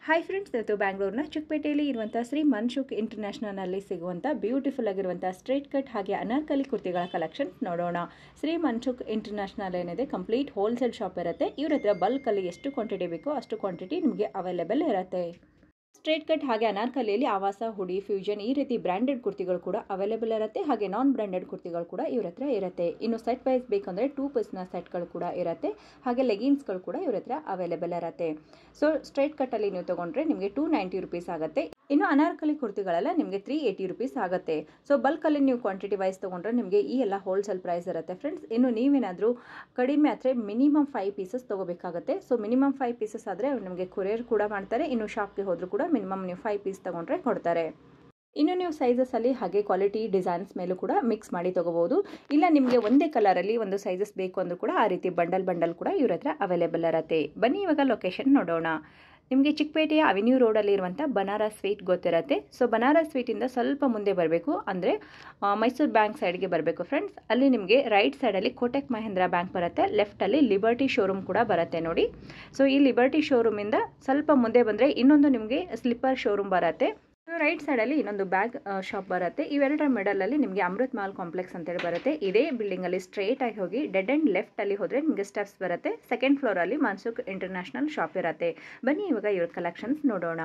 Hi friends ಇವತ್ತು ಬ್ಯಾಂಗ್ಳೂರಿನ ಚಿಕ್ಕಪೇಟೆಯಲ್ಲಿ ಇರುವಂಥ ಶ್ರೀ ಮನ್ಶುಕ್ ಇಂಟರ್ನ್ಯಾಷನಲ್ನಲ್ಲಿ ಸಿಗುವಂಥ ಬ್ಯೂಟಿಫುಲ್ ಆಗಿರುವಂಥ ಸ್ಟ್ರೇಟ್ ಕಟ್ ಹಾಗೆ ಅನಾರ್ಕಲಿ ಕುರ್ತಿಗಳ ಕಲೆಕ್ಷನ್ ನೋಡೋಣ ಶ್ರೀ ಮನ್ಶುಕ್ ಇಂಟರ್ನ್ಯಾಷನಲ್ ಏನಿದೆ ಕಂಪ್ಲೀಟ್ ಹೋಲ್ಸೇಲ್ ಶಾಪ್ ಇರುತ್ತೆ ಇವ್ರ ಹತ್ರ ಬಲ್ಕಲ್ಲಿ ಎಷ್ಟು ಕ್ವಾಂಟಿಟಿ ಬೇಕೋ ಅಷ್ಟು ಕ್ವಾಂಟಿಟಿ ನಿಮಗೆ ಅವೈಲೇಬಲ್ ಇರುತ್ತೆ ಸ್ಟ್ರೇಟ್ ಕಟ್ ಹಾಗೆ ಅನಾರ್ಕಲಿಯಲ್ಲಿ ಆವಾಸ ಹುಡಿ ಫ್ಯೂಷನ್ ಈ ರೀತಿ ಬ್ರ್ಯಾಂಡೆಡ್ ಕುರ್ತಿಗಳು ಕೂಡ ಅವೈಲೇಬಲ್ ಇರುತ್ತೆ ಹಾಗೆ ನಾನ್ ಬ್ರ್ಯಾಂಡೆಡ್ ಕುರ್ತಿಗಳು ಕೂಡ ಇವ್ರ ಹತ್ರ ಇರುತ್ತೆ ಇನ್ನು ಸೆಟ್ ವೈಸ್ ಬೇಕಂದರೆ ಟೂ ಪೀಸ್ನ ಸೆಟ್ಗಳು ಕೂಡ ಇರುತ್ತೆ ಹಾಗೆ ಲೆಗಿನ್ಸ್ಗಳು ಕೂಡ ಇವ್ರ ಹತ್ರ ಅವೈಲೇಬಲ್ ಇರುತ್ತೆ ಸೊ ಸ್ಟ್ರೇಟ್ ಕಟ್ಟಲ್ಲಿ ನೀವು ತೊಗೊಂಡ್ರೆ ನಿಮಗೆ ಟೂ ನೈಂಟಿ ರುಪೀಸ್ ಆಗುತ್ತೆ ಇನ್ನು ಅನಾರ್ಕಲಿ ಕುರ್ತಿಗಳೆಲ್ಲ ನಿಮಗೆ ತ್ರೀ ಏಯ್ಟಿ ರುಪೀಸ್ ಆಗುತ್ತೆ ಸೊ ಬಲ್ಕಲ್ಲಿ ನೀವು ಕ್ವಾಂಟಿಟಿ ವೈಸ್ ತೊಗೊಂಡ್ರೆ ನಿಮಗೆ ಈ ಎಲ್ಲ ಹೋಲ್ಸೇಲ್ ಪ್ರೈಸ್ ಇರುತ್ತೆ ಫ್ರೆಂಡ್ಸ್ ಇನ್ನು ನೀವೇನಾದರೂ ಕಡಿಮೆ ಆದರೆ ಮಿನಿಮಮ್ ಫೈವ್ ಪೀಸಸ್ ತೊಗೋಬೇಕಾಗುತ್ತೆ ಸೊ ಮಿನಿಮಮ್ ಫೈವ್ ಪೀಸಸ್ ಆದರೆ ನಿಮಗೆ ಕೊರಿಯರ್ ಕೂಡ ಮಾಡ್ತಾರೆ ಇನ್ನು ಶಾಪ್ಗೆ ಹೋದರೂ ಕೂಡ ಮಿನಿಮಮ್ ನೀವು ಫೈವ್ ಪೀಸ್ ತೊಗೊಂಡ್ರೆ ಕೊಡ್ತಾರೆ ಇನ್ನು ನೀವು ಸೈಜಸಲ್ಲಿ ಹಾಗೆ ಕ್ವಾಲಿಟಿ ಡಿಸೈನ್ಸ್ ಮೇಲೂ ಕೂಡ ಮಿಕ್ಸ್ ಮಾಡಿ ತೊಗೋಬೋದು ಇಲ್ಲ ನಿಮಗೆ ಒಂದೇ ಕಲರಲ್ಲಿ ಒಂದು ಸೈಜಸ್ ಬೇಕು ಅಂದರೂ ಕೂಡ ಆ ರೀತಿ ಬಂಡಲ್ ಬಂಡಲ್ ಕೂಡ ಇವ್ರ ಹತ್ರ ಅವೈಲೇಬಲ್ ಇರುತ್ತೆ ಬನ್ನಿ ಇವಾಗ ಲೊಕೇಶನ್ ನೋಡೋಣ ನಿಮಗೆ ಚಿಕ್ಕಪೇಟೆಯ ಅವೆನ್ಯೂ ರೋಡಲ್ಲಿ ಇರುವಂಥ ಬನಾರಸ್ ಸ್ವೀಟ್ ಗೊತ್ತಿರುತ್ತೆ ಸೊ ಬನಾರಸ್ ಸ್ವೀಟಿಂದ ಸ್ವಲ್ಪ ಮುಂದೆ ಬರಬೇಕು ಅಂದರೆ ಮೈಸೂರು ಬ್ಯಾಂಕ್ ಸೈಡ್ಗೆ ಬರಬೇಕು ಫ್ರೆಂಡ್ಸ್ ಅಲ್ಲಿ ನಿಮಗೆ ರೈಟ್ ಸೈಡಲ್ಲಿ ಕೋಟೆಕ್ ಮಹೇಂದ್ರ ಬ್ಯಾಂಕ್ ಬರುತ್ತೆ ಲೆಫ್ಟಲ್ಲಿ ಲಿಬರ್ಟಿ ಶೋರೂಮ್ ಕೂಡ ಬರುತ್ತೆ ನೋಡಿ ಸೊ ಈ ಲಿಬರ್ಟಿ ಶೋರೂಮಿಂದ ಸ್ವಲ್ಪ ಮುಂದೆ ಬಂದರೆ ಇನ್ನೊಂದು ನಿಮಗೆ ಸ್ಲಿಪ್ಪರ್ ಶೋರೂಮ್ ಬರುತ್ತೆ ರೈಟ್ ಸೈಡಲ್ಲಿ ಇನ್ನೊಂದು ಬ್ಯಾಗ್ ಶಾಪ್ ಬರುತ್ತೆ ಇವೆರಡರ ಮಿಡಲಲ್ಲಿ ನಿಮಗೆ ಅಮೃತ್ ಮಾಲ್ ಕಾಂಪ್ಲೆಕ್ಸ್ ಅಂತೇಳಿ ಬರುತ್ತೆ ಇದೇ ಬಿಲ್ಡಿಂಗಲ್ಲಿ ಸ್ಟ್ರೇಟ್ ಆಗಿ ಹೋಗಿ ಡೆಡ್ ಆ್ಯಂಡ್ ಲೆಫ್ಟಲ್ಲಿ ಹೋದರೆ ನಿಮಗೆ ಸ್ಟೆಪ್ಸ್ ಬರುತ್ತೆ ಸೆಕೆಂಡ್ ಫ್ಲೋರಲ್ಲಿ ಮನ್ಸುಕ್ ಇಂಟರ್ನ್ಯಾಷನಲ್ ಶಾಪ್ ಇರುತ್ತೆ ಬನ್ನಿ ಇವಾಗ ಇವ್ರ ಕಲೆಕ್ಷನ್ಸ್ ನೋಡೋಣ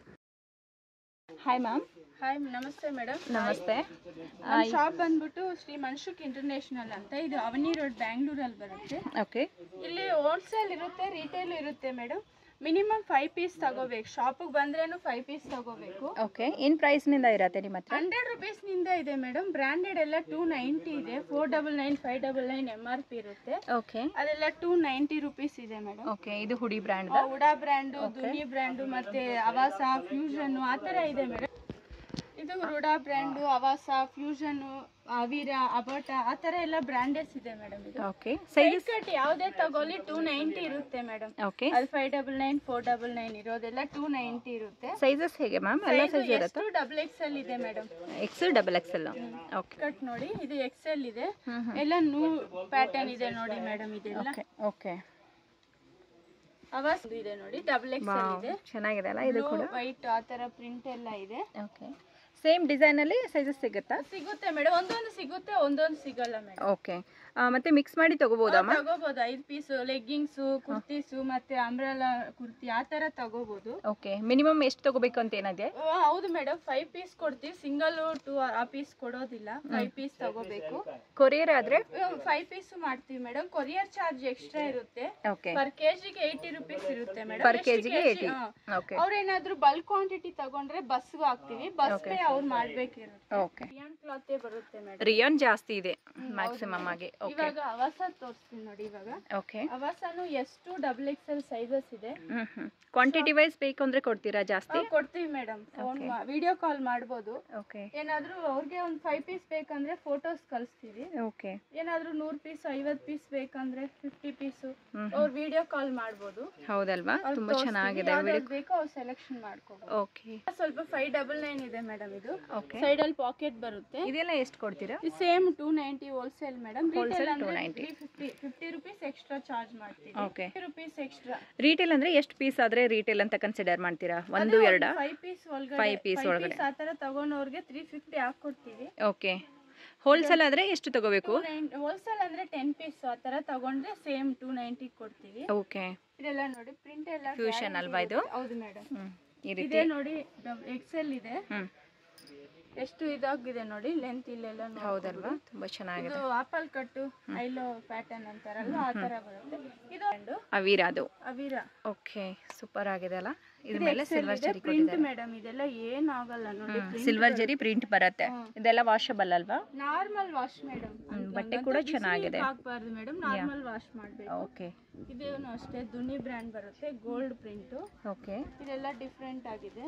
ಹಾಯ್ ಮ್ಯಾಮ್ ಹಾಯ್ ನಮಸ್ತೆ ಮೇಡಮ್ ನಮಸ್ತೆ ನಮ್ಮ ಶಾಪ್ ಬಂದ್ಬಿಟ್ಟು ಶ್ರೀ ಮನ್ಶುಕ್ ಇಂಟರ್ನ್ಯಾಷನಲ್ ಅಂತ ಇದು ಅವನಿ ರೋಡ್ ಬ್ಯಾಂಗ್ಳೂರಲ್ಲಿ ಬರುತ್ತೆ ಓಕೆ ಇಲ್ಲಿ ಹೋಲ್ಸೇಲ್ ಇರುತ್ತೆ ರಿಟೇಲ್ ಇರುತ್ತೆ ಮೇಡಮ್ ಮಿನಿಮಮ್ ಫೈವ್ ಪೀಸ್ ತಗೋಬೇಕು ಶಾಪಿಗೆ ಬಂದ್ರೇನು ಫೈವ್ ಪೀಸ್ ತಗೋಬೇಕು ಓಕೆ ಏನು ಪ್ರೈಸ್ನಿಂದ ಇರತ್ತೆ ನಿಮ್ಮ ಹತ್ರ ಹಂಡ್ರೆಡ್ ರುಪೀಸ್ನಿಂದ ಇದೆ ಮೇಡಮ್ ಬ್ರ್ಯಾಂಡೆಡ್ ಎಲ್ಲ ಟೂ ನೈಂಟಿ ಇದೆ four double nine five double nine M R P ಇರುತ್ತೆ ಓಕೆ ಅದೆಲ್ಲ ಟೂ ನೈಂಟಿ ರುಪೀಸ್ ಇದೆ ಮೇಡಮ್ ಓಕೆ ಇದು ಹುಡಿ ಬ್ರ್ಯಾಂಡ್ ಉಡಾ ಬ್ರ್ಯಾಂಡು ದುನಿ ಬ್ರ್ಯಾಂಡು ಮತ್ತೆ ಅವಾಸ ಫ್ಯೂಷನ್ ಆ ಥರ ಇದೆ ಮೇಡಮ್ ಇದು ರುಡಾ ಬ್ರ್ಯಾಂಡು ಅವಾಸ ಫ್ಯೂಷನ್ ಅವೀರ ಅಬಟ ಆ ಥರ ಎಲ್ಲ ಬ್ರ್ಯಾಂಡೆಡ್ಸ್ ಇದೆ ಮೇಡಮ್ ಇದು ಓಕೆ ಸೈಜ್ ಕಟ್ ಯಾವುದೇ ತಗೊಳ್ಳಿ ಟೂ ನೈಂಟಿ ಇರುತ್ತೆ ಮೇಡಮ್ ಓಕೆ ಅದು five double nine four double nine ಇರೋದೆಲ್ಲ ಟೂ ನೈಂಟಿ ಇರುತ್ತೆ ಸೈಜಸ್ ಹೇಗೆ ಮ್ಯಾಮ್ ಎಲ್ಲ ಸೈಜ್ ಇರುತ್ತೆ ಎಷ್ಟು ಡಬಲ್ ಎಕ್ಸ್ ಎಲ್ ಇದೆ madam XL double XL okay cut ನೋಡಿ ಇದು ಎಕ್ಸ್ ಎಲ್ ಇದೆ ಎಲ್ಲ ನೂ ಪ್ಯಾಟರ್ನ್ ಇದೆ ನೋಡಿ ಮೇಡಮ್ ಇದೆಲ್ಲ ಓಕೆ ಓಕೆ ಅವಾಸ್ ಇದೆ ನೋಡಿ ಡಬಲ್ ಎಕ್ಸ್ ಎಲ್ ಇದೆ ಚೆನ್ನಾಗಿದೆ ಅಲ್ಲ ಇದು ಕೂಡ ವೈಟ್ ಆ ಥರ ಪ್ರಿಂಟ್ ಎಲ್ಲ ಇದೆ ಓಕೆ ಸೇಮ್ ಡಿಸೈನಲ್ಲಿ ಸೈಜಸ್ ಸಿಗುತ್ತಾ ಸಿಗುತ್ತೆ ಮೇಡಮ್ ಒಂದೊಂದು ಸಿಗುತ್ತೆ ಒಂದೊಂದು ಸಿಗಲ್ಲ ಮೇಡಮ್ ಓಕೆ ಮತ್ತೆ ಮಿಕ್ಸ್ ಮಾಡಿ ತಗೋಬೋದಮ್ಮ ತಗೋಬಹುದು ಐದು ಪೀಸ್ ಲೆಗ್ಗಿಂಗ್ಸು ಕುರ್ತೀಸು ಮತ್ತೆ ಅಂಬ್ರೆಲಾ ಕುರ್ತಿ ಆ ತರ ತಗೋಬಹುದು ಓಕೆ ಮಿನಿಮಮ್ ಎಷ್ಟು ತಗೋಬೇಕು ಅಂತ ಏನಿದೆ ಆ, ಹೌದು ಮೇಡಮ್ ಫೈವ್ ಪೀಸ್ ಕೊಡ್ತೀವಿ ಸಿಂಗಲ್ ಟು ಆ ಪೀಸ್ ಕೊಡೋದಿಲ್ಲ ಫೈವ್ ಪೀಸ್ ತಗೋಬೇಕು ಕೊರಿಯರ್ ಆದರೆ ಫೈವ್ ಪೀಸ್ ಮಾಡ್ತೀವಿ ಮೇಡಮ್ ಕೊರಿಯರ್ ಚಾರ್ಜ್ ಎಕ್ಸ್ಟ್ರಾ ಇರುತ್ತೆ ಓಕೆ ಪರ್ ಕೆಜಿಗೆ ಏಯ್ಟಿ ರುಪೀಸ್ ಇರುತ್ತೆ ಮೇಡಮ್ Per ಕೆಜಿಗೆ 80. ಓಕೆ ಅವ್ರೇನಾದ್ರೂ ಬಲ್ಕ್ ಕ್ವಾಂಟಿಟಿ ತಗೊಂಡ್ರೆ ಬಸ್ಗೂ ಹಾಕ್ತಿವಿ ಬಸ್ ಪೇ ಅವ್ರು ಮಾಡ್ಬೇಕಿರುತ್ತೆ ಓಕೆ ಬಿಯಾನ್ ಕ್ಲಾತೆ ಬರುತ್ತೆ ಮೇಡಮ್ ರಿಯಾನ್ ಜಾಸ್ತಿ ಇದೆ ಮ್ಯಾಕ್ಸಿಮಮ್ ಆಗಿ ಓಕೆ ಇವಾಗ ಅವಾಸ ತೋರಿಸ್ತೀನಿ ನೋಡಿ ಇವಾಗ ಓಕೆ ಅವಾಸನು ಎಷ್ಟು ಡಬಲ್ ಎಕ್ಸ್ ಎಲ್ ಸೈಜಸ್ ಇದೆ ಹ್ಞೂ ಹ್ಞೂ ಕ್ವಾಂಟಿಟಿ ವೈಸ್ ಬೇಕು ಅಂದರೆ ಕೊಡ್ತೀರಾ ಜಾಸ್ತಿ ನಾವು ಕೊಡ್ತೀವಿ ಮೇಡಮ್ ಫೋನ್ ವಿಡಿಯೋ ಕಾಲ್ ಮಾಡ್ಬೋದು ಓಕೆ ಏನಾದ್ರೂ ಅವ್ರಿಗೆ ಒಂದು ಫೈವ್ ಪೀಸ್ ಬೇಕಂದ್ರೆ ಫೋಟೋಸ್ ಕಳಿಸ್ತೀವಿ ಓಕೆ ಏನಾದ್ರೂ ನೂರ್ ಪೀಸ್ ಐವತ್ ಪೀಸ್ ಬೇಕಂದ್ರೆ ಫಿಫ್ಟಿ ಪೀಸು ಹ್ಮ್. ಅವ್ರು ವಿಡಿಯೋ ಕಾಲ್ ಮಾಡ್ಬೋದು ಹೌದಲ್ವಾ ಅವ್ರು ತುಂಬ ತೋರ್ಸ್ತೀವಿ. ಚೆನ್ನಾಗಿದೆ ಯಾವ್ದ್ ವಿಡಿಯೋ ಯಾವ್ದ್ ಬೇಕೋ ಅವ್ರು ಸೆಲೆಕ್ಷನ್ ಮಾಡ್ಕೋಬಹುದು ಓಕೆ ಸ್ವಲ್ಪ ಫೈವ್ ಡಬಲ್ ನೈನ್ ಇದೆ ಮೇಡಮ್ ಇದು ಓಕೆ ಸೈಡ್ ಅಲ್ಲಿ ಪಾಕೆಟ್ ಬರುತ್ತೆ ಇದೆಲ್ಲ ಎಷ್ಟು ಕೊಡ್ತೀರಾ ಇದು same two ninety wholesale madam Wholesale retail ಅಂದ್ರೆ 290. Three fifty fifty rupees extra charge ಮಾಡ್ತೀವಿ ಓಕೆ ರುಪೀಸ್ ಎಕ್ಸ್ಟ್ರಾ ರೀಟೇಲ್ ಅಂದರೆ ಎಷ್ಟು ಪೀಸ್ ಆದರೆ ರೀಟೇಲ್ ಅಂತ ಕನ್ಸಿಡರ್ ಮಾಡ್ತೀರಾ ಒಂದು ಎರಡ ಫೈವ್ ಪೀಸ್ ಒಳಗಡೆ Five piece ಒಳಗಡೆ. ಆ ತರ ತಗೊಂಡವ್ರಿಗೆ ತ್ರೀ ಫಿಫ್ಟಿ ಹಾಕೊಡ್ತೀವಿ ಓಕೆ ಹೋಲ್ಸೇಲ್ ಆದರೆ ಎಷ್ಟು ತಗೋಬೇಕು ಹೋಲ್ಸೇಲ್ ಅಂದ್ರೆ ಟೆನ್ ಪೀಸ್ ಆ ತರ ತಗೊಂಡ್ರೆ ಸೇಮ್ ಟೂ ನೈಂಟಿ ಕೊಡ್ತೀವಿ ಓಕೆ ಇದೆಲ್ಲ ನೋಡಿ ಪ್ರಿಂಟ್ ಎಲ್ಲ Fusion guarantee ಅಲ್ವಾ ಇದು? ಇರುತ್ತೆ. ಹೌದು ಮೇಡಮ್ ಹ್ಞೂ ಈ ರೀತಿ ಇದೇ ನೋಡಿ ಎಕ್ಸೆಲ್ ಇದೆ ಹ್ಞೂ ಎಷ್ಟು ಇದಾಗಿದೆ ನೋಡಿ ಲೆಂತ್ ಇಲ್ಲೆಲ್ಲ ನೋಡ್ಬೋದು. ಹೌದಲ್ವಾ ತುಂಬ ಚೆನ್ನಾಗಿದೆ ಇದು ಆಪಲ್ ಕಟ್ಟು ಐಲೋ ಪ್ಯಾಟರ್ನ್ ಅಂತಾರಲ್ಲ ಆ ತರ ಬರುತ್ತೆ ಇದು ಒಂದು ಅವೀರ ಅದು ಅವಿರ ಓಕೆ ಸೂಪರ್ ಆಗಿದೆ ಅಲ್ಲ ಇದ್ರ ಮೇಲೆ ಸಿಲ್ವರ್ ಜರಿ ಪ್ರಿಂಟ್ ಕೊಟ್ಟಿದ್ದಾರೆ ಮೇಡಮ್ ಇದೆಲ್ಲ ಏನ್ ಆಗಲ್ಲ ನೋಡಿ ಸಿಲ್ವರ್ ಜರಿ ಪ್ರಿಂಟ್ ಬರುತ್ತೆ ಇದೆಲ್ಲ ವಾಷಬಲ್ ಅಲ್ವಾ ನಾರ್ಮಲ್ ವಾಶ್ ಮೇಡಮ್ ಬಟ್ಟೆ ಕೂಡ ಚೆನ್ನಾಗಿದೆ ಹಾಕ್ಬಾರ್ದು ಮೇಡಮ್ ನಾರ್ಮಲ್ ವಾಶ್ ಮಾಡ್ಬೇಕು ಓಕೆ ಇದೇನು ಅಷ್ಟೇ ದುನಿ ಬ್ರ್ಯಾಂಡ್ ಬರುತ್ತೆ ಗೋಲ್ಡ್ ಪ್ರಿಂಟ್ ಓಕೆ ಇದೆಲ್ಲ ಡಿಫ್ರೆಂಟ್ ಆಗಿದೆ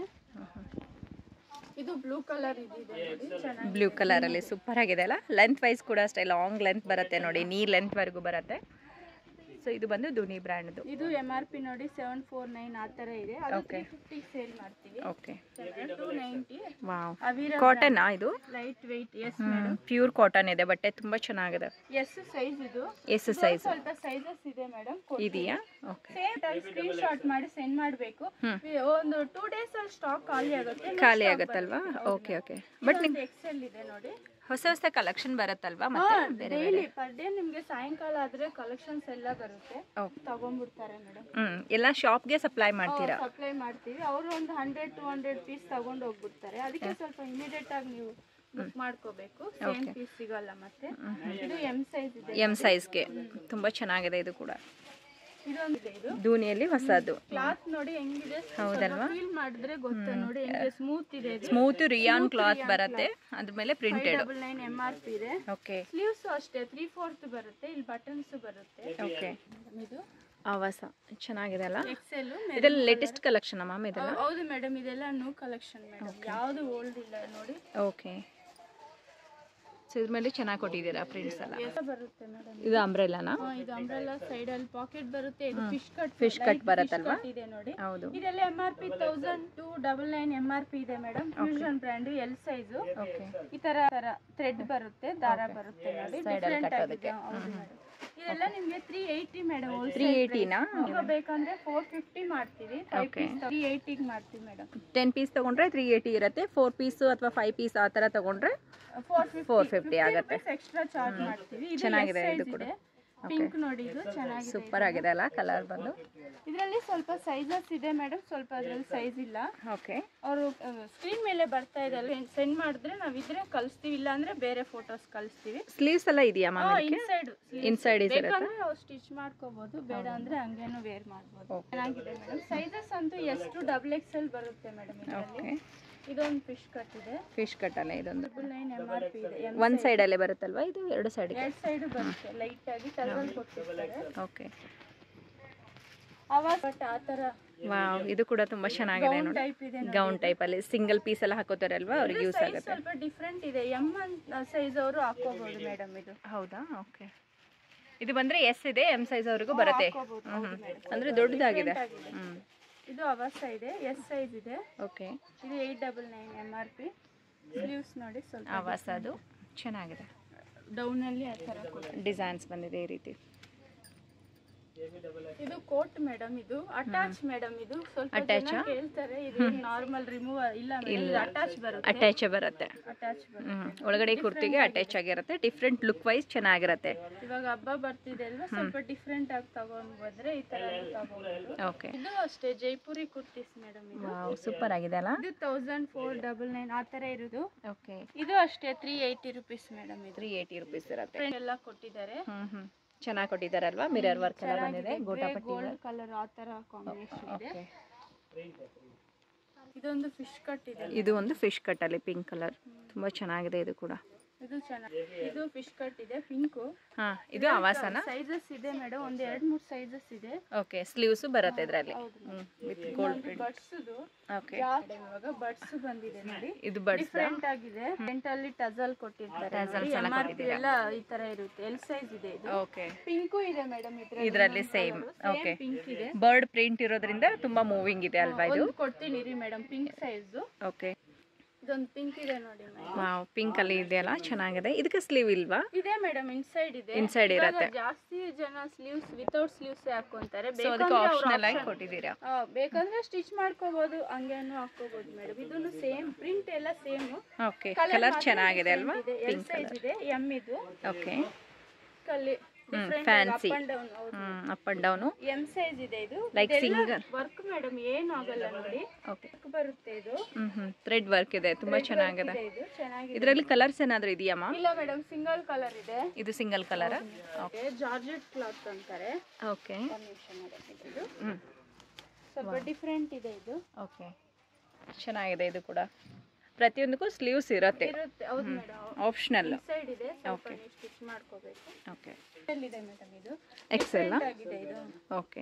ಇದು ಬ್ಲೂ ಕಲರ್ ಇದಿದೆ ನೋಡಿ ಚೆನ್ನಾಗಿ ಬ್ಲೂ ಕಲರಲ್ಲಿ ಸೂಪರ್ ಆಗಿದೆ ಅಲ್ಲ ಲೆಂತ್ ವೈಸ್ ಕೂಡ ಅಷ್ಟೇ ಲಾಂಗ್ ಲೆಂತ್ ಬರುತ್ತೆ ನೋಡಿ ನೀ ಲೆಂತ್ ವರೆಗೂ ಬರುತ್ತೆ ಸೊ ಇದು ಬಂದು ದುನಿ ಬ್ರ್ಯಾಂಡ್ದು ಇದು ಎಮ್ ಆರ್ ಪಿ ನೋಡಿ ಸೆವೆನ್ ಫೋರ್ ನೈನ್ ಆ ಥರ ಇದೆ ಅದು ತ್ರೀ ಫಿಫ್ಟಿ ಸೇಲ್ ಮಾಡ್ತೀವಿ ಓಕೆ ಟೂ ನೈಂಟಿ ವಾವ್ ಅವಿರ ಕಾಟನಾ ಇದು light weight yes madam pure cotton ಇದೆ ಬಟ್ಟೆ ತುಂಬ ಚೆನ್ನಾಗಿದೆ ಎಸ್ ಸೈಜ್ ಇದು ಎಸ್ ಸೈಜ್ ಸ್ವಲ್ಪ ಸೈಜಸ್ ಇದೆ ಮೇಡಮ್ ಇದೆಯಾ ಓಕೆ ಸೇಮ್ ಸ್ಕ್ರೀನ್ ಶಾಟ್ ಮಾಡಿ ಸೆಂಡ್ ಮಾಡಬೇಕು ಒಂದು ಟೂ ಡೇಸ್ ಅಲ್ಲಿ ಸ್ಟಾಕ್ ಖಾಲಿ ಆಗುತ್ತೆ ಖಾಲಿ ಆಗುತ್ತಲ್ವಾ ಓಕೆ ಓಕೆ ಬಟ್ ನಿಮ್ ಎಕ್ಸೆಲ್ ಇದೆ ನೋಡಿ ಹೊಸ ಹೊಸ ಕಲೆಕ್ಷನ್ ಬರುತ್ತಲ್ವಾ ಮತ್ತೆ ಬೇರೆ ಡೈಲಿ ಪರ್ ಡೇ ನಿಮ್ಗೆ ಸಾಯಂಕಾಲ ಆದ್ರೆ ಕಲೆಕ್ಷನ್ಸ್ ಎಲ್ಲ ಬರುತ್ತೆ ಓಕೆ ತಗೊಂಡ್ಬಿಡ್ತಾರೆ ಮೇಡಮ್ ಹ್ಮ್ ಎಲ್ಲ ಶಾಪ್ಗೆ ಸಪ್ಲೈ ಮಾಡ್ತೀರಾ ಸಪ್ಲೈ ಮಾಡ್ತೀವಿ ಅವರು ಒಂದು ಹಂಡ್ರೆಡ್ ಟು ಹಂಡ್ರೆಡ್ ಪೀಸ್ ತಗೊಂಡು ಹೋಗ್ಬಿಡ್ತಾರೆ ಅದಕ್ಕೆ ಸ್ವಲ್ಪ ಇಮಿಡಿಯೇಟ್ ಆಗಿ ನೀವು ಬುಕ್ ಮಾಡ್ಕೋಬೇಕು ಸೇಮ್ ಪೀಸ್ ಸಿಗಲ್ಲ ಮತ್ತೆ ಇದು ಎಂ ಸೈಜ್ ಇದೆ ಎಮ್ ಸೈಜ್ಗೆ ತುಂಬ ಚೆನ್ನಾಗಿದೆ ಇದು ಕೂಡ ಇದೊಂದಿದೆ ಇದು ದೂನಿಯಲ್ಲಿ ಹೊಸದು ಕ್ಲಾತ್ ನೋಡಿ ಹೆಂಗಿದೆ ಹೌದಲ್ವಾ? ಫೀಲ್ ಮಾಡಿದ್ರೆ ಗೊತ್ತಾ ನೋಡಿ ಹೆಂಗೆ ಸ್ಮೂತ್ ಇದೆ ಇದು ಸ್ಮೂತ್ ರಿಯಾನ್ ಕ್ಲಾತ್ ಬರುತ್ತೆ ಅದ್ರ ಮೇಲೆ printed double nine M R P ಇದೆ ಓಕೆ ಸ್ಲೀವ್ಸ್ ಅಷ್ಟೇ ತ್ರೀ ಫೋರ್ತ್ ಬರುತ್ತೆ ಇಲ್ಲಿ ಬಟನ್ಸ್ ಬರುತ್ತೆ ಓಕೆ ಇದು ಆವಾಸ ಚೆನ್ನಾಗಿದೆ ಅಲ್ಲ ಎಕ್ಸೆಲ್ ಇದೆಲ್ಲ ಲೇಟೆಸ್ಟ್ ಕಲೆಕ್ಷನ್ ಮ್ಯಾಮ್ ಇದೆಲ್ಲ ಹೌದು ಮೇಡಮ್ ಇದೆಲ್ಲ ನ್ಯೂ ಕಲೆಕ್ಷನ್ ಮೇಡಮ್ ಯಾವುದು ಓಲ್ಡ್ ಇಲ್ಲ ನೋಡಿ ಓಕೆ ಸೊ ಇದ್ರ ಮೇಲೆ ಚೆನ್ನಾಗಿ ಕೊಟ್ಟಿದ್ದೀರಾ ಪ್ರಿಂಟ್ಸ್ ಎಲ್ಲ ಎಷ್ಟು ಬರುತ್ತೆ ಮೇಡಮ್ ಇದು ಅಂಬ್ರೆಲಾನಾ ಇದು ಅಂಬ್ರೆಲಾ ಸೈಡ್ ಅಲ್ಲಿ ಪಾಕೆಟ್ ಬರುತ್ತೆ ಇದು ಫಿಶ್ ಕಟ್ ಫಿಶ್ ಕಟ್ ಬರುತ್ತಲ್ವಾ ಇದೆ ನೋಡಿ ಹೌದು ಇದೆಲ್ಲ M R P thousand two double nine M R P ಇದೆ madam fusion brand L size okay ಈ ತರ ತರ ಥ್ರೆಡ್ ಬರುತ್ತೆ ದಾರ ಬರುತ್ತೆ ನೋಡಿ ಡಿಫ್ರೆಂಟ್ ಆಗಿದೆ ಹೌದು ಮೇಡಮ್ ಇದೆಲ್ಲ ನಿಮ್ಗೆ ತ್ರೀ ಏಯ್ಟಿ ಮೇಡಮ್ ತ್ರೀ ಏಯ್ಟಿನಾ ಈಗ ಬೇಕಂದ್ರೆ ಫೋರ್ ಫಿಫ್ಟಿ ಮಾಡ್ತೀವಿ ಫೈವ್ ಪೀಸ್ ತ್ರೀ ಏಯ್ಟಿಗೆ ಮಾಡ್ತೀವಿ ಮೇಡಮ್ ಟೆನ್ ಪೀಸ್ ತಗೊಂಡ್ರೆ ತ್ರೀ ಏಯ್ಟಿ ಇರುತ್ತೆ ಫೋರ್ ಪೀಸು ಅಥವಾ ಫೈವ್ ಪೀಸ್ ಆ ಥರ ತಗೊಂಡ್ರೆ ಫೋರ್ ಫೋರ್ ಫಿಫ್ಟಿ ಆಗುತ್ತೆ ಎಕ್ಸ್ಟ್ರಾ ಚಾರ್ಜ್ ಮಾಡ್ತೀವಿ ಇದು ಚೆನ್ನಾಗಿದೆ S size ಇದು ಕೂಡ. ಇದೆ ಪಿಂಕ್ ನೋಡಿ ಇದು ಚೆನ್ನಾಗಿದೆ ಸೂಪರ್ ಆಗಿದೆ ಅಲ್ಲ ಕಲರ್ ಬಂದು ಇದರಲ್ಲಿ ಸ್ವಲ್ಪ ಸೈಜಸ್ ಇದೆ ಮೇಡಮ್ ಸ್ವಲ್ಪ ಅದ್ರಲ್ಲಿ ಸೈಜ್ ಇಲ್ಲ ಓಕೆ ಅವರು ಸ್ಕ್ರೀನ್ ಮೇಲೆ ಬರ್ತಾ ಇದೆ ಅಲ್ಲ ಸೆಂಡ್ ಮಾಡಿದ್ರೆ ನಾವು ಇದ್ರೆ ಕಳಿಸ್ತೀವಿ ಇಲ್ಲ ಅಂದ್ರೆ ಬೇರೆ ಫೋಟೋಸ್ ಕಳಿಸ್ತೀವಿ ಸ್ಲೀವ್ಸ್ ಎಲ್ಲ ಇದೆಯಾ ಮ್ಯಾಮ್ ಇನ್ಸೈಡ್ ಇನ್ಸೈಡ್ ಇದೆ ಬೇಕಂದ್ರೆ ನಾವು ಸ್ಟಿಚ್ ಮಾಡ್ಕೋಬಹುದು ಬೇಡ ಅಂದ್ರೆ ಹಂಗೇನು ವೇರ್ ಮಾಡ್ಬೋದು ಚೆನ್ನಾಗಿದೆ ಮೇಡಮ್ ಸೈಜಸ್ ಅಂತೂ ಎಷ್ಟು ಡಬಲ್ ಎಕ್ಸ್ ಎಲ್ ಬರುತ್ತೆ ಮೇಡಮ್ ಇದರಲ್ಲಿ ಓಕೆ ಇದೊಂದು ಫಿಶ್ ಕಟ್ ಇದೆ ಫಿಶ್ ಕಟ್ಟಲ್ಲ ಇದೊಂದು double nine M R P ಇದೆ ಒಂದು ಸೈಡಲ್ಲೇ ಬರುತ್ತಲ್ವಾ ಇದು ಎರಡು ಸೈಡ್ಗೆ ಎರಡು ಸೈಡ್ ಬರುತ್ತೆ ಲೈಟ್ ಆಗಿ ಟಗಲ್ ಕೊಟ್ಟಿರ್ತಾರೆ ಓಕೆ ಅವಾಗ ಬಟ್ ಆ ತರ ವಾವ್ ಇದು ಕೂಡ ತುಂಬಾ ಚೆನ್ನಾಗಿದೆ ನೋಡಿ ಟೈಪ್ ಇದೆ ನೋಡಿ. ಗೌನ್ ಟೈಪ್ ಅಲ್ಲಿ ಸಿಂಗಲ್ ಪೀಸ್ ಎಲ್ಲ ಹಾಕೋತಾರಲ್ವಾ ಅವ್ರಿಗೆ ಯೂಸ್ Size ಆಗುತ್ತೆ ಸ್ವಲ್ಪ ಡಿಫ್ರೆಂಟ್ ಇದೆ ಎಮ್ ಸೈಜ್ ಅವರು ಹಾಕೋಬಹುದು ಮೇಡಮ್ ಇದು ಹೌದಾ ಓಕೆ ಇದು ಬಂದ್ರೆ ಎಸ್ ಇದೆ ಎಂ ಸೈಜ್ ಅವ್ರಿಗೂ ಬರುತ್ತೆ ಹಾಕೋಬಹುದು ಹ್ಮ್ ಅಂದ್ರೆ ದೊಡ್ಡದಾಗಿದೆ ಆಗಿದೆ. ಹ್ಮ್ ಇದು ಅವಸ ಇದೆ ಎಸ್ ಸೈಜ್ ಇದೆ ಓಕೆ ಇದು eight double nine M R P sleeves ನೋಡಿ ಸ್ವಲ್ಪ ಆವಾಸ ಅದು ಚೆನ್ನಾಗಿದೆ ಡೌನ್ ಅಲ್ಲಿ ಆ ತರ ಕೊಟ್ಟಿದೆ. ಡಿಸೈನ್ಸ್ ಬಂದಿದೆ ಈ ರೀತಿ ಇದು ಕೋಟ್ ಮೇಡಮ್ ಇದು ಅಟ್ಯಾಚ್ ಮೇಡಮ್ ಇದು ಸ್ವಲ್ಪ Attach ಜನ ಆ? ಕೇಳ್ತಾರೆ ಇದು ನಾರ್ಮಲ್ ರಿಮೂವ್ ಇಲ್ಲ ಮೇಡಮ್ ಅಟ್ಯಾಚ್ ಬರುತ್ತೆ ಅಟ್ಯಾಚ್ ಬರುತ್ತೆ ಅಟ್ಯಾಚ್ ಬರುತ್ತೆ ಹ್ಮ್ ಒಳಗಡೆ ಕುರ್ತಿಗೆ ಅಟ್ಯಾಚ್ ಆಗಿರುತ್ತೆ ಡಿಫ್ರೆಂಟ್ ಲುಕ್ ವೈಸ್ ಚೆನ್ನಾಗಿರುತ್ತೆ ಇವಾಗ ಹಬ್ಬ ಬರ್ತಿದೆ ಅಲ್ವಾ ಸ್ವಲ್ಪ ಡಿಫ್ರೆಂಟ್ ಆಗಿ ತಗೊಂಡ್ ಬಂದ್ರೆ ಈ ತರ ತಗೋಬಹುದು ಓಕೆ ಇದು ಅಷ್ಟೇ ಜೈಪುರಿ ಕುರ್ತೀಸ್ ಮೇಡಮ್ ಇದು ವಾವ್ ಸೂಪರ್ ಆಗಿದೆ ಅಲ್ಲ ಇದು ತೌಸಂಡ್ ಫೋರ್ ಡಬಲ್ ನೈನ್ ಆ ಥರ ಇರೋದು ಓಕೆ ಇದು ಅಷ್ಟೇ ತ್ರೀ ಏಯ್ಟಿ ರುಪೀಸ್ ಮೇಡಮ್ ಇದು ತ್ರೀ ಏಯ್ಟಿ ರುಪೀಸ್ ಇರುತ್ತೆ Print ಎಲ್ಲ ಕೊಟ್ಟಿದ್ದಾರೆ ಹ್ಮ್ ಹ್ಮ್ ಚೆನ್ನಾಗಿ ಕೊಟ್ಟಿದ್ದಾರಲ್ವಾ ಮಿರರ್ ವರ್ಕ್ ಎಲ್ಲ ಬಂದಿದೆ ಗೋಟಾಪಟ್ಟಿ ಗೋಲ್ಡ್ ಕಲರ್ ಆ ಥರ ಕಾಂಬಿನೇಷನ್ ಇದೆ ಓಕೆ ಇದೊಂದು ಫಿಶ್ ಕಟ್ ಇದೆ ಇದು ಒಂದು ಫಿಶ್ ಕಟ್ ಅಲ್ಲಿ ಪಿಂಕ್ ಕಲರ್ ತುಂಬಾ ಚೆನ್ನಾಗಿದೆ ಇದು ಕೂಡ ಇದು ಚೆನ್ನಾಗಿ ಇದು ಫಿಶ್ ಕಟ್ ಇದೆ ಪಿಂಕು ಹಾ ಇದು ಆವಾಸನ ಸೈಜಸ್ ಇದೆ ಮೇಡಮ್ ಒಂದ್ ಎರಡ್ ಮೂರ್ ಸೈಜಸ್ ಇದೆ ಓಕೆ ಸ್ಲೀವ್ಸ್ ಬರುತ್ತೆ ಇದರಲ್ಲಿ ಹೌದು ವಿತ್ ಗೋಲ್ಡ್ ಪ್ರಿಂಟ್ ಬಡ್ಸ್ದು ಓಕೆ ಇವಾಗ ಬಡ್ಸ್ ಬಂದಿದೆ ನೋಡಿ ಇದು ಬಡ್ಸ್ ಡಿಫ್ರೆಂಟ್ ಆಗಿದೆ ಫ್ರಂಟ್ ಅಲ್ಲಿ ಟಜಲ್ ಕೊಟ್ಟಿರ್ತಾರೆ Tassels ಎಲ್ಲ ಎಂ ಆರ್ ಪಿ ಎಲ್ಲ ಈ ತರ ಇರುತ್ತೆ ಎಲ್ ಸೈಜ್ ಇದೆ ಇದು ಓಕೆ ಪಿಂಕು ಇದೆ ಮೇಡಮ್ ಇದರಲ್ಲಿ ಸೇಮ್ ಓಕೆ ಪಿಂಕ್ ಇದೆ ಬರ್ಡ್ ಪ್ರಿಂಟ್ ಇರೋದ್ರಿಂದ ತುಂಬಾ ಮೂವಿಂಗ್ ಇದೆ ಅಲ್ವಾ ಇದು ಒಂದು ಕೊಡ್ತೀನಿ ರೀ ಮೇಡಮ್ ಪಿಂಕ್ ಸೈಜ್ ಓಕೆ ಇದೊಂದು ಪಿಂಕ್ ಇದೆ ನೋಡಿ ಮೇಡಮ್ ವಾವ್ ಪಿಂಕ್ ಅಲ್ಲಿ ಇದೆಯಲ್ಲ ಚೆನ್ನಾಗಿದೆ ಇದಕ್ಕೆ ಸ್ಲೀವ್ ಇಲ್ವಾ ಇದೆ ಮೇಡಮ್ ಇನ್ಸೈಡ್ ಇದೆ ಇನ್ಸೈಡ್ ಇವಾಗ ಇರುತ್ತೆ ಜಾಸ್ತಿ ಜನ ಸ್ಲೀವ್ಸ್ ವಿತೌಟ್ ಸ್ಲೀವ್ಸ್ ಹಾಕೊಂತಾರೆ ಸೊ ಅದಕ್ಕೆ ಬೇಕಂದ್ರೆ ಅವ್ರು ಆಪ್ಷನಲ್ ಆಗಿ option- ಕೊಟ್ಟಿದ್ದೀರಾ ಆ, ಬೇಕಂದ್ರೆ ಸ್ಟಿಚ್ ಮಾಡ್ಕೋಬಹುದು ಹಂಗೇನು ಹಾಕೋಬಹುದು ಮೇಡಮ್ ಇದನ್ನು ಸೇಮ್ ಪ್ರಿಂಟ್ ಎಲ್ಲ ಸೇಮ್ ಓಕೆ ಕಲರ್ ಚೆನ್ನಾಗಿದೆ ಅಲ್ವಾ ಎಲ್ ಸೈಜ್ ಇದೆ ಎಮ್ ಇದು ಓಕೆ ಕಲ್ಲಿ different fancy. Up and down ಹೌದು hmm up and down M size ಇದೆ ಇದು Like single. ವರ್ಕ್ ಮೇಡಮ್ ಏನು ಆಗಲ್ಲ ನೋಡಿ ಓಕೆ ವರ್ಕ್ ಬರುತ್ತೆ ಇದು ಹ್ಮ್ ಹ್ಮ್ ಥ್ರೆಡ್ ವರ್ಕ್ ಇದೆ ತುಂಬಾ ಚೆನ್ನಾಗಿದೆ ಇದೆ ಇದು ಚೆನ್ನಾಗಿದೆ ಇದರಲ್ಲಿ ಕಲರ್ಸ್ ಏನಾದರೂ ಇದೆಯಾ ಇಲ್ಲ ಮೇಡಮ್ ಸಿಂಗಲ್ ಕಲರ್ ಇದೆ ಇದು ಸಿಂಗಲ್ ಕಲರ್ ಜಾರ್ಜೆಟ್ ಕ್ಲಾತ್ ಅಂತಾರೆ ಓಕೆ ಒಂದ್ ನಿಮಿಷ madam ಇದು ಹ್ಮ್ ಸ್ವಲ್ಪ ಡಿಫ್ರೆಂಟ್ ಇದೆ ಇದು ಓಕೆ ಚೆನ್ನಾಗಿದೆ ಇದು ಕೂಡ ಪ್ರತಿಯೊಂದಕ್ಕೂ ಸ್ಲೀವ್ಸ್ ಇರುತ್ತೆ ಇರುತ್ತೆ ಹೌದು ಮೇಡಮ್ ಆಪ್ಷನಲ್ ಸೈಡ್ ಇದೆ ಸ್ವಲ್ಪ ನೀವು ಸ್ಟಿಚ್ ಮಾಡ್ಕೋಬೇಕು ಓಕೆ ಇದೆ ಮೇಡಮ್ ಇದು ಎಕ್ಸೆಲ್ Different ಆಗಿದೆ ಇದು ಓಕೆ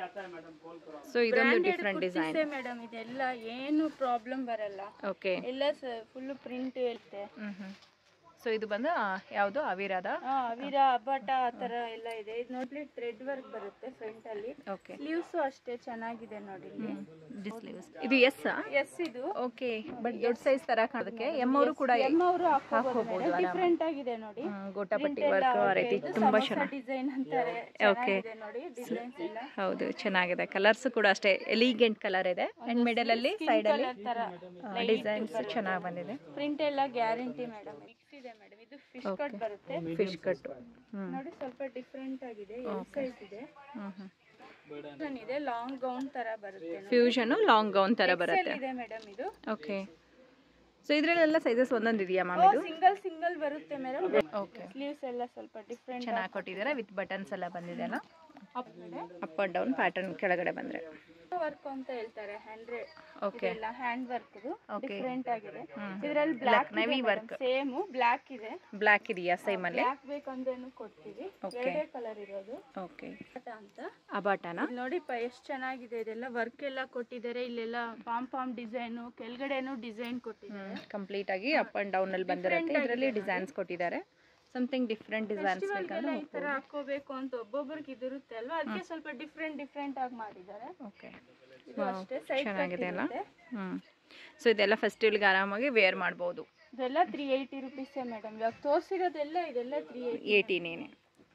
ಸೊ ಇದೊಂದು ಡಿಫ್ರೆಂಟ್ ಡಿಸೈನ್ ಮೇಡಮ್ ಇದೆಲ್ಲ ಏನು ಪ್ರಾಬ್ಲಮ್ ಬರಲ್ಲ ಓಕೆ ಎಲ್ಲ ಫುಲ್ ಪ್ರಿಂಟ್ ಇರುತ್ತೆ ಹ್ಮ್ ಹ್ಮ್ ಸೊ ಇದು ಬಂದು ಆ, ಯಾವುದು ಅವಿರಾದ ವೀರ ಅಬ್ಬಾಟ ಆ ತರ ಎಲ್ಲ ಇದೆ ಇದು ನೋಡ್ಲಿ ಥ್ರೆಡ್ ವರ್ಕ್ ಬರುತ್ತೆ ಫ್ರಂಟ್ ಅಲ್ಲಿ ಓಕೆ ಸ್ಲೀವ್ಸ್ ಅಷ್ಟೇ ಚೆನ್ನಾಗಿದೆ ನೋಡಿ ಇದು ಎಸ್ ಎಸ್ ಇದು ಓಕೆ ಬಟ್ ದೊಡ್ಡ ಸೈಜ್ ತರ ಕಾಣೋದಕ್ಕೆ ಎಮ್ ಅವರು ಕೂಡ ಎಮ್ ಅವರು ಹಾಕೋಬಹುದು ಡಿಫ್ರೆಂಟ್ ಆಗಿದೆ ನೋಡಿ ಹ್ಮ್, ಗೋಟಾಪಟ್ಟಿ ವರ್ಕ್ ಆ ರೀತಿ ತುಂಬಾ ಚೆನ್ನಾಗಿ ಡಿಸೈನ್ ಅಂತಾರೆ Okay. ಚೆನ್ನಾಗಿದೆ ನೋಡಿ ಡಿಸೈನ್ಸ್ ಎಲ್ಲ ಹೌದು ಚೆನ್ನಾಗಿದೆ ಕಲರ್ಸ್ ಕೂಡ ಅಷ್ಟೇ ಎಲಿಗೆಂಟ್ ಕಲರ್ ಇದೆ ಅಂಡ್ ಮಿಡಲ್ ಅಲ್ಲಿ ಸೈಡ್ ಅಲ್ಲಿ ತರ ಡಿಸೈನ್ಸ್ ಚೆನ್ನಾಗಿ ಬಂದಿದೆ ಪ್ರಿಂಟ್ ಎಲ್ಲ ಗ್ಯಾರಂಟಿ ಮೇಡಮ್ ಮಿಕ್ಸ್ ಇದೆ ಮೇಡಮ್ ಇದು ಫಿಶ್ ಕಟ್ ಬರುತ್ತೆ ಫಿಶ್ ಕಟ್ ಹ್ಮ್ ನೋಡಿ ಸ್ವಲ್ಪ ಡಿಫ್ರೆಂಟ್ ಆಗಿದೆ ಎಲ್ ಸೈಜ್ ಇದೆ ಹ್ಮ್ ಹ್ಮ್ Fusion ಇದೆ ಲಾಂಗ್ ಗೌನ್ ತರ ಬರುತ್ತೆ ಫ್ಯೂಷನ್ ಲಾಂಗ್ ಗೌನ್ ತರ ಬರುತ್ತೆ ಇದೆ ಮೇಡಮ್ ಇದು ಓಕೆ ಸೊ ಇದ್ರಲ್ಲೆಲ್ಲ ಸೈಜಸ್ ಒಂದೊಂದು ಇದೆಯಾ ಮ್ಯಾಮ್ ಇದು ಸಿಂಗಲ್ ಸಿಂಗಲ್ ಬರುತ್ತೆ ಮೇಡಮ್ ಓಕೆ ಸ್ಲೀವ್ಸ್ ಎಲ್ಲ ಸ್ವಲ್ಪ ಡಿಫ್ರೆಂಟ್ ಚೆನ್ನಾಗಿ ಕೊಟ್ಟಿದ್ದಾರೆ ವಿತ್ ಬಟನ್ಸ್ ಎಲ್ಲ ಬಂದಿದೆ ಅಲ್ಲ ಅಪ್ ಇದೆ ಅಪ್ ಅಂಡ್ ಡೌನ್ ಪ್ಯಾಟರ್ನ್ ಕೆಳಗಡೆ ಬಂದ್ರೆ ವರ್ಕ್ ಅಂತ ಹೇಳ್ತಾರೆ ಹ್ಯಾಂಡ್ರೆಡ್ ಓಕೆ ಎಲ್ಲ ಹ್ಯಾಂಡ್ ವರ್ಕ್ Okay. ಡಿಫ್ರೆಂಟ್ ಆಗಿದೆ ಹ್ಮ್. ಇದ್ರಲ್ಲಿ black navy work. Same black ಇದೆ ಬ್ಲ್ಯಾಕ್ ಇದೆಯಾ ಸೈಮ್ ಅಲ್ಲಿ ಬ್ಲಾಕ್ ಬೇಕಂದ್ರೇನು ಕೊಡ್ತೀವಿ Okay. ಎರಡೇ ಕಲರ್ ಇರೋದು ಓಕೆ ಪಟ ಅಂತ ಅಬಾಟನ ಇಲ್ಲಿ ನೋಡಿಪ್ಪ ಎಷ್ಟು ಚೆನ್ನಾಗಿದೆ ಇದೆಲ್ಲ ವರ್ಕ್ ಎಲ್ಲ ಕೊಟ್ಟಿದ್ದಾರೆ ಇಲ್ಲೆಲ್ಲ ಪಾಮ್ ಪಾಮ್ ಡಿಸೈನು ಕೆಳಗಡೆನು ಡಿಸೈನ್ ಕೊಟ್ಟಿದ್ದಾರೆ ಕಂಪ್ಲೀಟ್ ಆಗಿ ಅಪ್ ಅಂಡ್ ಡೌನ್ ಅಲ್ಲಿ ಬಂದಿರುತ್ತೆ ಇದರಲ್ಲಿ ಡಿಸೈನ್ಸ್ ಕೊಟ್ಟಿದ್ದಾರೆ ಸಮಥಿಂಗ್ ಡಿಫ್ರೆಂಟ್ ಡಿಸೈನ್ಸ್ ಬೇಕಂದ್ರೆ ಈ ತರ ಹಾಕೋಬೇಕು ಅಂತ ಒಬ್ಬೊಬ್ರಿಗೆ ಇದಿರುತ್ತೆ ಅಲ್ವಾ ಅದಕ್ಕೆ ಸ್ವಲ್ಪ ಡಿಫ್ರೆಂಟ್ ಡಿಫ್ರೆಂಟ್ ಆಗಿ ಮಾಡಿದ್ದಾರೆ ಓಕೆ ಇದು ಅಷ್ಟೇ ಸೈಡ್ ಚೆನ್ನಾಗಿದೆ ಅಲ್ಲ ಹ್ಮ್ ಸೊ ಇದೆಲ್ಲ ಫೆಸ್ಟಿವಲ್ಗೆ ಆರಾಮಾಗಿ ವೇರ್ ಮಾಡ್ಬೋದು ಇದೆಲ್ಲ ತ್ರೀ ಏಯ್ಟಿ ರುಪೀಸೇ ಮೇಡಮ್ ಇವಾಗ ತೋರಿಸಿರೋದೆಲ್ಲ ಇದೆಲ್ಲ ತ್ರೀ ಏಯ್ಟಿ ಏಯ್ಟೀನೇನೆ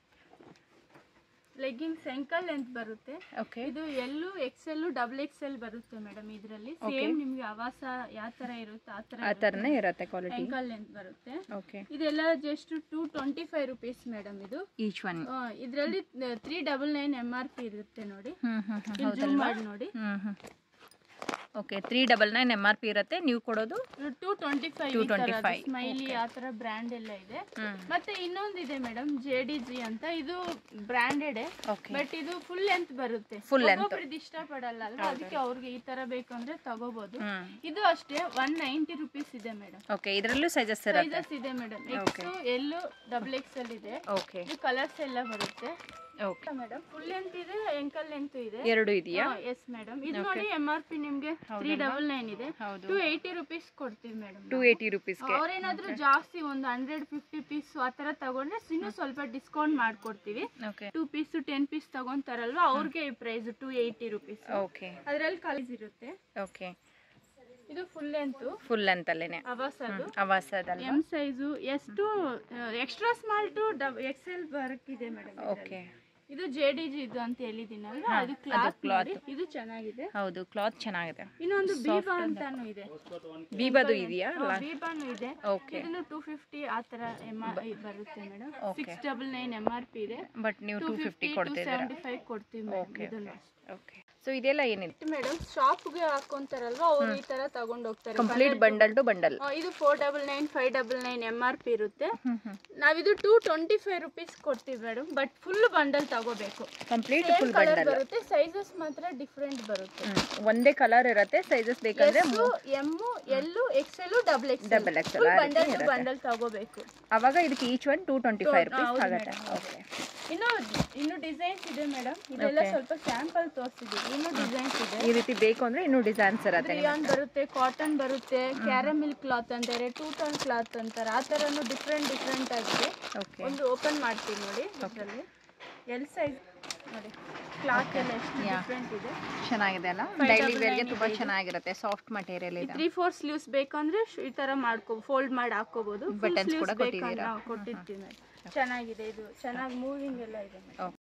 ಲೆಗ್ಗಿಂಗ್ಸ್ ಎಂಕಲ್ ಲೆಂತ್ ಬರುತ್ತೆ ಓಕೆ ಇದು ಎಲ್ಲು ಎಕ್ಸೆಲ್ ಡಬಲ್ ಎಕ್ಸೆಲ್ ಬರುತ್ತೆ ಮೇಡಮ್ ಇದರಲ್ಲಿ ಸೇಮ್ ನಿಮ್ಗೆ ಆವಾಸ ಯಾವ ತರ ಇರುತ್ತೆ ಆ ತರ ಆ ಥರನೇ ಇರುತ್ತೆ ಕ್ವಾಲಿಟಿ ಎಂಕಲ್ ಲೆಂತ್ ಬರುತ್ತೆ ಓಕೆ ಇದೆಲ್ಲ just two twenty five rupees madam ಇದು ಈಚ್ ಒನ್ ಇದರಲ್ಲಿ three double nine M R P ಇರುತ್ತೆ ನೋಡಿ ಹ್ಮ್ ಹ್ಮ್ ಹ್ಮ್ ಇಲ್ಲಿ zoom ಮಾಡಿ ನೋಡಿ hmm hmm okay three double nine M R P ಇರುತ್ತೆ ನೀವು ಕೊಡೋದು ಟೂ ಟ್ವೆಂಟಿ ಫೈವ್ 225, ಸ್ಮೈಲಿ ಆ ತರ ಬ್ರ್ಯಾಂಡ್ ಎಲ್ಲ ಇದೆ ಹ್ಮ್ ಮತ್ತೆ ಇನ್ನೊಂದಿದೆ ಮೇಡಮ್ ಜೆ ಡಿ ಜಿ ಅಂತ ಇದು ಬ್ರ್ಯಾಂಡೆಡ್ ಓಕೆ ಬಟ್ ಇದು ಫುಲ್ ಲೆಂತ್ ಬರುತ್ತೆ Full length. ಒಬ್ಬೊಬ್ರು ಇದು ಇಷ್ಟಪಡಲ್ಲ ಅಲ್ವಾ ಅದಕ್ಕೆ ಅವ್ರಿಗೆ ಈ ತರ ಬೇಕು ಅಂದ್ರೆ ತಗೋಬಹುದು ಹ್ಮ್ ಇದು ಅಷ್ಟೇ ಒನ್ ನೈಂಟಿ ರುಪೀಸ್ ಇದೆ ಮೇಡಮ್ ಓಕೆ ಇದರಲ್ಲೂ ಸೈಜಸ್ ಇರುತ್ತೆ ಸೈಜಸ್ ಇದೆ madam X L double X L ಇದೆ ಓಕೆ ಇದು ಕಲರ್ಸ್ ಎಲ್ಲ ಬರುತ್ತೆ ಓಕೆ ಮೇಡಮ್ ಫುಲ್ ಲೆಂತ್ ಇದೆ ಎಂಕಲ್ ಲೆಂತ್ ಇದೆ ಎರಡು ಇದೆಯಾ ಎಸ್ ಮೇಡಮ್ ಇದು ನೋಡಿ ಎಂ ಆರ್ ಪಿ ನಿಮ್ಗೆ ತ್ರೀ ಡಬಲ್ ನೈನ್ ಇದೆ ಹೌದು ಟೂ ಏಯ್ಟಿ ರುಪೀಸ್ ಕೊಡ್ತೀವಿ ಮೇಡಮ್ ಟೂ ಏಯ್ಟಿ ರುಪೀಸ್ಗೆ ಅವ್ರೇನಾದ್ರೂ ಜಾಸ್ತಿ ಒಂದು ಹಂಡ್ರೆಡ್ ಫಿಫ್ಟಿ ಪೀಸ್ ಆ ತರ ತಗೊಂಡ್ರೆ ಇನ್ನೂ ಸ್ವಲ್ಪ ಡಿಸ್ಕೌಂಟ್ ಮಾಡ್ಕೊಡ್ತೀವಿ okay two piece ten piece ತಗೊಂತಾರಲ್ವಾ ಅವ್ರಿಗೆ ಈ price two eighty rupees okay ಅದ್ರಲ್ಲಿ ಕಲರ್ಸ್ ಇರುತ್ತೆ ಓಕೆ ಇದು ಫುಲ್ ಲೆಂತ್ ಫುಲ್ ಅಂತಲ್ಲೇನೆ ಅವಾಸದು ಅವಾಸದಲ್ಲ ಎಂ ಸೈಜು ಎಷ್ಟು extra small to X L work ಇದೆ ಮೇಡಮ್ ಓಕೆ ಇದು ಜೆ ಡಿ ಜಿ ಇದು ಅಂತ ಹೇಳಿದ್ದೀನಲ್ವಾ ಅದು ಕ್ಲಾತ್ ನೋಡಿ ಇದು ಚೆನ್ನಾಗಿದೆ ಹೌದು ಕ್ಲಾತ್ ಚೆನ್ನಾಗಿದೆ ಇನ್ನೊಂದು ಬೀಬಾ ಅಂತಾನು ಇದೆ ಬೀಬದು ಇದೆಯಾ ಆ, ಬೀಬಾನು ಇದೆ ಓಕೆ ಇದನ್ನು ಟೂ ಫಿಫ್ಟಿ ಆ ತರ ಎಮ್ ಬರುತ್ತೆ madam six double nine M R P ಇದೆ ಬಟ್ ನೀವು ಟೂ ಫಿಫ್ಟಿ ಟೂ ಕೊಡ್ತಿದ್ದೀರಾ ಸೆವೆಂಟಿ ಫೈವ್ ಕೊಡ್ತೀವಿ ಮೇಡಮ್ ಇದನ್ನು ಓಕೆ ಸೊ ಇದೆಲ್ಲ ಏನಿದೆ ಮೇಡಮ್ ಶಾಪ್ಗೆ ಹಾಕೊಂತಾರಲ್ವಾ ಅವ್ರು ಈ ತರ ತಗೊಂಡ್ ಹೋಗ್ತಾರೆ ಕಂಪ್ಲೀಟ್ ಬಂಡಲ್ ಟು ಬಂಡಲ್ ಆ, ಇದು four double nine five double nine M R P ಇರುತ್ತೆ ಹ್ಮ್ ಹ್ಮ್ ನಾವಿದು ಟೂ ಟ್ವೆಂಟಿ ಫೈವ್ ರುಪೀಸ್ ಕೊಡ್ತೀವಿ ಮೇಡಮ್ ಬಟ್ ಫುಲ್ ಬಂಡಲ್ ತಗೋಬೇಕು ಕಂಪ್ಲೀಟ್ ಫುಲ್ ಕಲರ್ ಬಂಡಲ್ ಬರುತ್ತೆ ಸೈಜಸ್ ಮಾತ್ರ ಡಿಫ್ರೆಂಟ್ ಬರುತ್ತೆ ಒಂದೇ ಕಲರ್ ಇರುತ್ತೆ ಸೈಜಸ್ ಬೇಕಂದ್ರೆ M L XL double X double XL full bundle two bundle ತಗೋಬೇಕು ಅವಾಗ ಇದಕ್ಕೆ each one two twenty five rupees ಆಗುತ್ತೆ ಓಕೆ ಇನ್ನು ಇನ್ನು ಡಿಸೈನ್ಸ್ ಇದೆ ಮೇಡಮ್ ಇದೆಲ್ಲ ಸ್ವಲ್ಪ ಸ್ಯಾಂಪಲ್ ತೋರಿಸಿದೀವಿ ಇನ್ನು ಡಿಸೈನ್ಸ್ ಇದೆ ಈ ರೀತಿ ಬೇಕು ಅಂದ್ರೆ ಇನ್ನೂ ಡಿಸೈನ್ಸ್ ಇರುತ್ತೆ ರಿಯಾನ್ ಬರುತ್ತೆ ಕಾಟನ್ ಬರುತ್ತೆ ಕ್ಯಾರಮಿಲ್ ಕ್ಲಾತ್ ಅಂತಾರೆ ಟೂ ಟೋನ್ ಕ್ಲಾತ್ ಅಂತಾರೆ ಆ ಥರನು ಡಿಫ್ರೆಂಟ್ ಡಿಫ್ರೆಂಟ್ ಆಗಿದೆ ಓಕೆ ಒಂದು ಓಪನ್ ಮಾಡ್ತೀವಿ ನೋಡಿ ಇದರಲ್ಲಿ ಎಲ್ ಸೈಜ್ ನೋಡಿ ಕ್ಲಾತ್ ಎಲ್ಲ ಎಷ್ಟು ಡಿಫ್ರೆಂಟ್ ಇದೆ ಚೆನ್ನಾಗಿದೆ ಅಲ್ಲ ಡೈಲಿ ವೇರ್ಗೆ ತುಂಬಾ ಚೆನ್ನಾಗಿರುತ್ತೆ ಸಾಫ್ಟ್ ಮಟೀರಿಯಲ್ ಇದೆ ತ್ರೀ ಫೋರ್ ಸ್ಲೀವ್ಸ್ ಬೇಕಂದ್ರೆ ಶ್- ಈ ತರ ಮಾಡ್ಕೋ ಫೋಲ್ಡ್ ಮಾಡಿ ಹಾಕೋಬಹುದು Buttons ಕೂಡ ಕೊಟ್ಟಿದ್ದೀರಾ? ಕೊಟ್ಟಿರ್ತೀವಿ ಮೇಡಮ್ ಚೆನ್ನಾಗಿದೆ ಇದು ಚೆನ್ನಾಗಿ ಮೂವಿಂಗ್ ಎಲ್ಲ ಇದೆ madam.